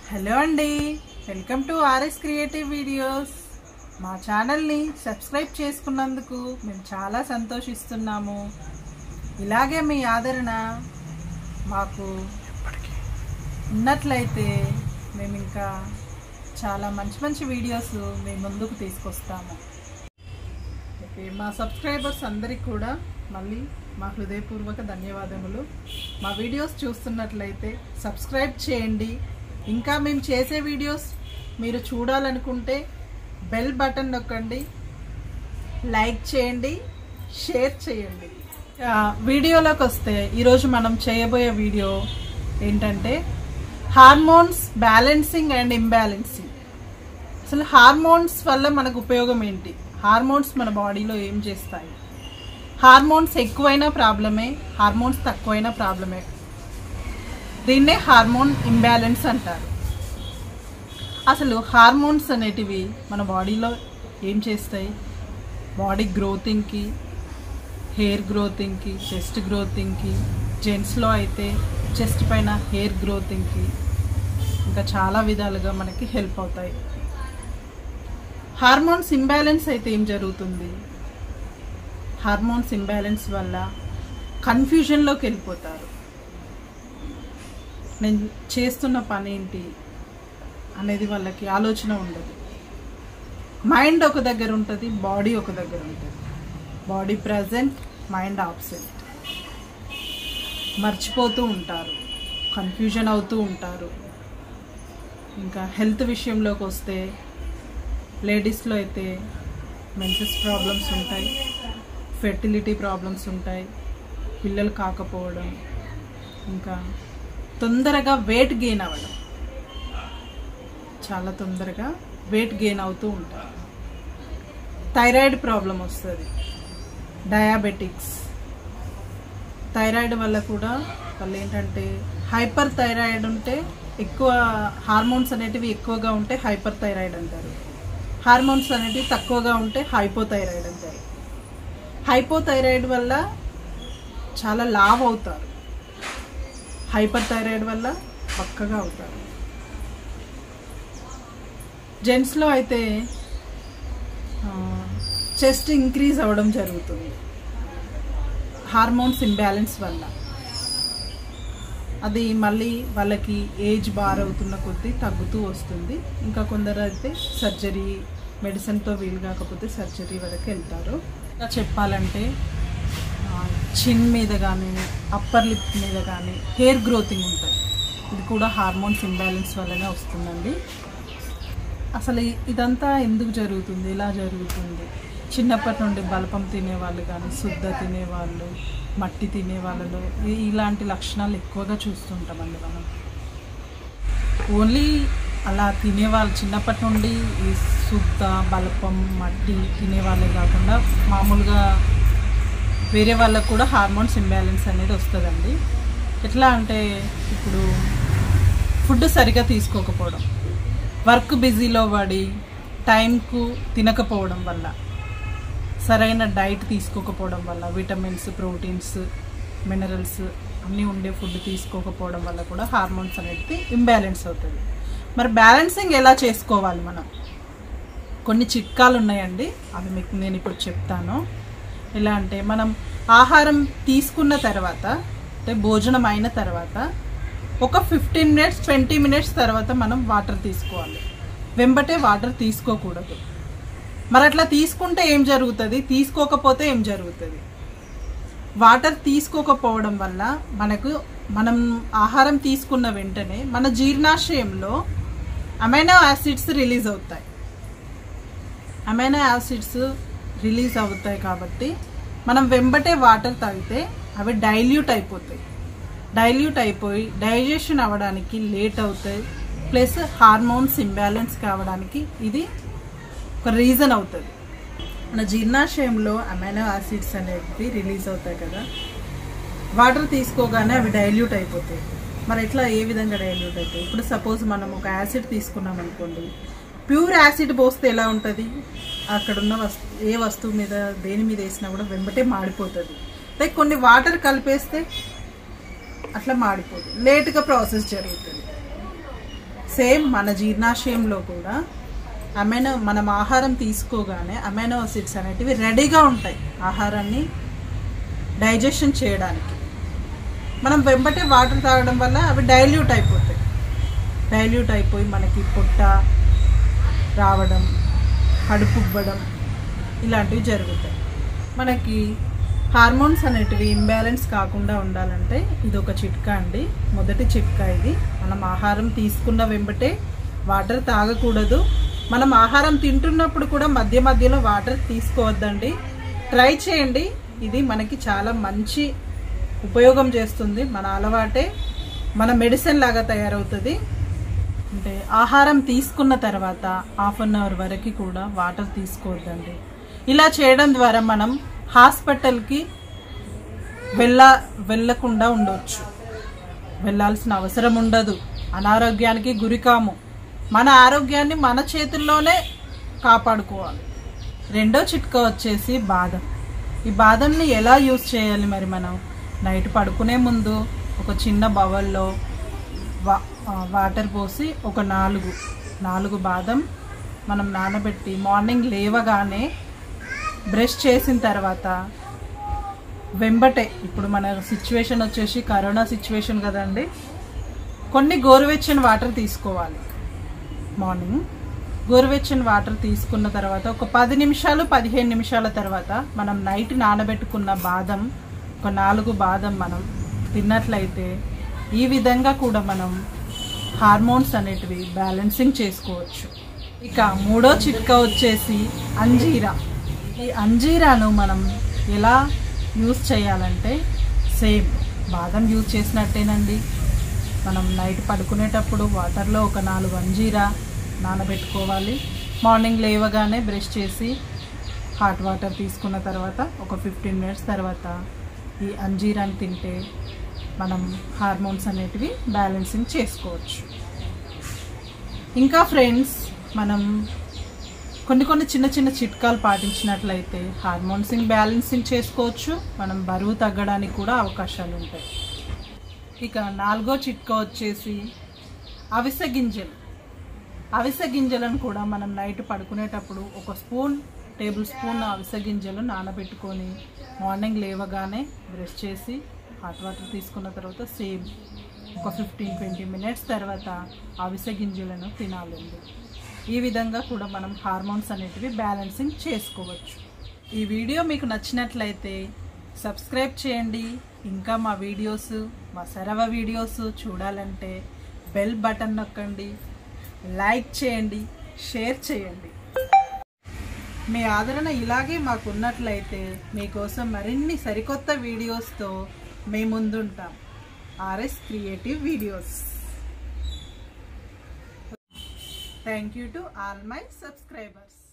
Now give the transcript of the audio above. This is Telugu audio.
హలో అండి welcome to RS creative videos మా ఛానల్ని సబ్స్క్రైబ్ చేసుకున్నందుకు మేము చాలా సంతోషిస్తున్నాము ఇలాగే మీ ఆదరణ మాకు ఉన్నట్లయితే మేము ఇంకా చాలా మంచి మంచి వీడియోస్ మేము ముందుకు తీసుకొస్తాము ఓకే మా సబ్స్క్రైబర్స్ అందరికి కూడా మళ్ళీ మా హృదయపూర్వక ధన్యవాదములు మా వీడియోస్ చూస్తున్నట్లయితే సబ్స్క్రైబ్ చేయండి ఇంకా మేము చేసే వీడియోస్ మీరు చూడాలనుకుంటే బెల్ బటన్ నొక్కండి లైక్ చేయండి షేర్ చేయండి ఆ, వీడియోలోకి వస్తే ఈరోజు మనం చేయబోయే వీడియో ఏంటంటే హార్మోన్స్ బ్యాలెన్సింగ్ అండ్ ఇంబ్యాలెన్సింగ్ అసలు హార్మోన్స్ వల్ల మనకు ఉపయోగం ఏంటి హార్మోన్స్ మన బాడీలో ఏం చేస్తాయి హార్మోన్స్ ఎక్కువైనా ప్రాబ్లమే హార్మోన్స్ తక్కువైనా ప్రాబ్లమే దీన్నే హార్మోన్ ఇంబ్యాలెన్స్ అంటారు అసలు హార్మోన్స్ అనేటివి మన బాడీలో ఏం చేస్తాయి బాడీ గ్రోతింగ్కి హెయిర్ గ్రోతింగ్కి చెస్ట్ గ్రోతింగ్కి జెంట్స్లో అయితే చెస్ట్ పైన హెయిర్ గ్రోతింగ్కి ఇంకా చాలా విధాలుగా మనకి హెల్ప్ అవుతాయి హార్మోన్స్ ఇంబ్యాలెన్స్ అయితే ఏం జరుగుతుంది హార్మోన్స్ ఇంబ్యాలెన్స్ వల్ల కన్ఫ్యూజన్లోకి వెళ్ళిపోతారు నేను చేస్తున్న పని ఏంటి అనేది వాళ్ళకి ఆలోచన ఉండదు మైండ్ ఒక దగ్గర ఉంటుంది బాడీ ఒక దగ్గర ఉంటుంది బాడీ ప్రజెంట్ మైండ్ ఆబ్సెంట్ మర్చిపోతూ ఉంటారు కన్ఫ్యూజన్ అవుతూ ఉంటారు ఇంకా హెల్త్ విషయంలోకి వస్తే లేడీస్లో అయితే మెన్సెస్ ప్రాబ్లమ్స్ ఉంటాయి ఫెర్టిలిటీ ప్రాబ్లమ్స్ ఉంటాయి పిల్లలు కాకపోవడం ఇంకా తొందరగా వెయిట్ గెయిన్ అవ్వడం చాలా తొందరగా వెయిట్ గెయిన్ అవుతూ ఉంటారు థైరాయిడ్ ప్రాబ్లం వస్తుంది డయాబెటిక్స్ థైరాయిడ్ వల్ల కూడా వాళ్ళు ఏంటంటే హైపర్ థైరాయిడ్ ఉంటే ఎక్కువ హార్మోన్స్ అనేటివి ఎక్కువగా ఉంటే హైపర్ థైరాయిడ్ అంటారు హార్మోన్స్ అనేటివి తక్కువగా ఉంటే హైపోథైరాయిడ్ అంటారు హైపోథైరాయిడ్ వల్ల చాలా లావ్ అవుతారు హైపర్ థైరాయిడ్ వల్ల పక్కగా అవుతారు జెంట్స్లో అయితే చెస్ట్ ఇంక్రీజ్ అవ్వడం జరుగుతుంది హార్మోన్స్ ఇంబ్యాలెన్స్ వల్ల అది మళ్ళీ వాళ్ళకి ఏజ్ బార్ అవుతున్న కొద్దీ తగ్గుతూ వస్తుంది ఇంకా కొందరు అయితే సర్జరీ మెడిసిన్తో వీలు కాకపోతే సర్జరీ వరకు వెళ్తారు ఇంకా చెప్పాలంటే ఆ, చిన్ మీద కానీ అప్పర్ లిప్ మీద కానీ హెయిర్ గ్రోతింగ్ ఉంటుంది ఇది కూడా హార్మోన్స్ ఇంబ్యాలెన్స్ వల్లనే వస్తుందండి అసలు ఇ- ఇదంతా ఎందుకు జరుగుతుంది ఇలా జరుగుతుంది చిన్నప్పటి నుండి బలపం తినేవాళ్ళు కానీ శుద్ధ తినేవాళ్ళు మట్టి తినే వాళ్ళలో ఇ- ఇలాంటి లక్షణాలు ఎక్కువగా చూస్తుంటామండి మనం ఓన్లీ అలా తినేవాళ్ళు చిన్నప్పటి నుండి ఈ శుద్ధ బలపం మట్టి తినేవాళ్ళే కాకుండా మామూలుగా వేరే వాళ్ళకు కూడా హార్మోన్స్ ఇంబ్యాలెన్స్ అనేది వస్తుందండి ఎట్లా అంటే ఇప్పుడు ఫుడ్ సరిగా తీసుకోకపోవడం వర్క్ బిజీలో పడి టైంకు తినకపోవడం వల్ల సరైన డైట్ తీసుకోకపోవడం వల్ల విటమిన్స్ ప్రోటీన్స్ మినరల్స్ అన్నీ ఉండే ఫుడ్ తీసుకోకపోవడం వల్ల కూడా హార్మోన్స్ అనేది ఇంబ్యాలెన్స్ అవుతుంది మరి బ్యాలెన్సింగ్ ఎలా చేసుకోవాలి మనం కొన్ని చిట్కాలు ఉన్నాయండి అవి మీకు నేను ఇప్పుడు చెప్తాను ఎలా అంటే మనం ఆహారం తీసుకున్న తర్వాత అంటే భోజనం అయిన తర్వాత ఒక ఫిఫ్టీన్ మినిట్స్ ట్వంటీ మినిట్స్ తర్వాత మనం వాటర్ తీసుకోవాలి వెంబటే వాటర్ తీసుకోకూడదు మరి అట్లా తీసుకుంటే ఏం జరుగుతుంది తీసుకోకపోతే ఏం జరుగుతుంది వాటర్ తీసుకోకపోవడం వల్ల మనకు మనం ఆహారం తీసుకున్న వెంటనే మన జీర్ణాశయంలో అమైనో యాసిడ్స్ రిలీజ్ అవుతాయి అమైనో యాసిడ్స్ రిలీజ్ అవుతాయి కాబట్టి మనం వెంబటే వాటర్ తాగితే అవి డైల్యూట్ అయిపోతాయి డైల్యూట్ అయిపోయి డైజెషన్ అవ్వడానికి లేట్ అవుతాయి ప్లస్ హార్మోన్స్ ఇంబ్యాలెన్స్ కావడానికి ఇది ఒక రీజన్ అవుతుంది మన జీర్ణాశయంలో అమైనో యాసిడ్స్ అనేవి రిలీజ్ అవుతాయి కదా వాటర్ తీసుకోగానే అవి డైల్యూట్ అయిపోతాయి మరి ఎట్లా ఏ విధంగా డైల్యూట్ అవుతాయి ఇప్పుడు సపోజ్ మనం ఒక యాసిడ్ తీసుకున్నాం అనుకోండి ప్యూర్ యాసిడ్ పోస్తే ఎలా ఉంటుంది అక్కడ ఉన్న వస్తు ఏ వస్తువు మీద దేని మీద వేసినా కూడా వెంబటే మాడిపోతుంది లైక్ కొన్ని వాటర్ కలిపేస్తే అట్లా మాడిపోదు లేట్గా ప్రాసెస్ జరుగుతుంది సేమ్ మన జీర్ణాశయంలో కూడా అమైనో మనం ఆహారం తీసుకోగానే అమైనో ఆసిడ్స్ అనేటివి రెడీగా ఉంటాయి ఆహారాన్ని డైజెషన్ చేయడానికి మనం వెంబటే వాటర్ తాగడం వల్ల అవి డైల్యూట్ అయిపోతాయి డైల్యూట్ అయిపోయి మనకి పొట్ట రావడం కడుపు ఉబ్బడం ఇలాంటివి జరుగుతాయి మనకి హార్మోన్స్ అనేటివి ఇంబ్యాలెన్స్ కాకుండా ఉండాలంటే ఇది ఒక చిట్కా అండి మొదటి చిట్కా ఇది మనం ఆహారం తీసుకున్న వెంబటే వాటర్ తాగకూడదు మనం ఆహారం తింటున్నప్పుడు కూడా మధ్య మధ్యలో వాటర్ తీసుకోవద్దండి ట్రై చేయండి ఇది మనకి చాలా మంచి ఉపయోగం చేస్తుంది మన అలవాటే మన మెడిసిన్ లాగా తయారవుతుంది అంటే ఆహారం తీసుకున్న తర్వాత హాఫ్ అన్ అవర్ వరకు కూడా వాటర్ తీసుకోవద్దండి ఇలా చేయడం ద్వారా మనం హాస్పిటల్కి వెళ్ళ వెళ్ళకుండా ఉండొచ్చు వెళ్ళాల్సిన అవసరం ఉండదు అనారోగ్యానికి గురికాము మన ఆరోగ్యాన్ని మన చేతుల్లోనే కాపాడుకోవాలి రెండో చిట్కా వచ్చేసి బాదం ఈ బాదంని ఎలా యూస్ చేయాలి మరి మనం నైట్ పడుకునే ముందు ఒక చిన్న బవల్లో వా ఆ, వాటర్ పోసి ఒక నాలుగు నాలుగు బాదం మనం నానబెట్టి మార్నింగ్ లేవగానే బ్రష్ చేసిన తర్వాత వెంబటే ఇప్పుడు మన సిచ్యువేషన్ వచ్చేసి కరోనా సిచ్యువేషన్ కదండి కొన్ని గోరువెచ్చని వాటర్ తీసుకోవాలి మార్నింగ్ గోరువెచ్చని వాటర్ తీసుకున్న తర్వాత ఒక పది నిమిషాలు పదిహేను నిమిషాల తర్వాత మనం నైట్ నానబెట్టుకున్న బాదం ఒక నాలుగు బాదం మనం తిన్నట్లయితే ఈ విధంగా కూడా మనం హార్మోన్స్ అనేటివి బ్యాలెన్సింగ్ చేసుకోవచ్చు ఇక మూడో చిట్కా వచ్చేసి అంజీరా ఈ అంజీరాను మనం ఎలా యూస్ చేయాలంటే సేమ్ బాదం యూజ్ చేసినట్టేనండి మనం నైట్ పడుకునేటప్పుడు వాటర్లో ఒక నాలుగు అంజీరా నానబెట్టుకోవాలి మార్నింగ్ లేవగానే బ్రష్ చేసి హాట్ వాటర్ తీసుకున్న తర్వాత ఒక ఫిఫ్టీన్ మినిట్స్ తర్వాత ఈ అంజీరాని తింటే మనం హార్మోన్స్ అనేటివి బ్యాలెన్సింగ్ చేసుకోవచ్చు ఇంకా ఫ్రెండ్స్ మనం కొన్ని కొన్ని చిన్న చిన్న చిట్కాలు పాటించినట్లయితే హార్మోన్సింగ్ బ్యాలెన్సింగ్ చేసుకోవచ్చు మనం బరువు తగ్గడానికి కూడా అవకాశాలు ఉంటాయి ఇక నాలుగో చిట్కా వచ్చేసి అవిసె గింజలు అవిసె గింజలను కూడా మనం నైట్ పడుకునేటప్పుడు ఒక స్పూన్ టేబుల్ స్పూన్ అవిసె గింజలు నానబెట్టుకొని మార్నింగ్ లేవగానే బ్రష్ చేసి హాట్ వాటర్ తీసుకున్న తర్వాత సేమ్ ఒక ఫిఫ్టీన్ ట్వంటీ మినిట్స్ తర్వాత అవిసె గింజలను తినాలండి ఈ విధంగా కూడా మనం హార్మోన్స్ అనేటివి బ్యాలెన్సింగ్ చేసుకోవచ్చు ఈ వీడియో మీకు నచ్చినట్లయితే సబ్స్క్రైబ్ చేయండి ఇంకా మా వీడియోస్ మా సరవ వీడియోస్ చూడాలంటే బెల్ బటన్ నొక్కండి లైక్ చేయండి షేర్ చేయండి మీ ఆదరణ ఇలాగే మాకు ఉన్నట్లయితే మీకోసం మరిన్ని సరికొత్త వీడియోస్తో మీ ముందుంటాం RS creative videos thank you to all my subscribers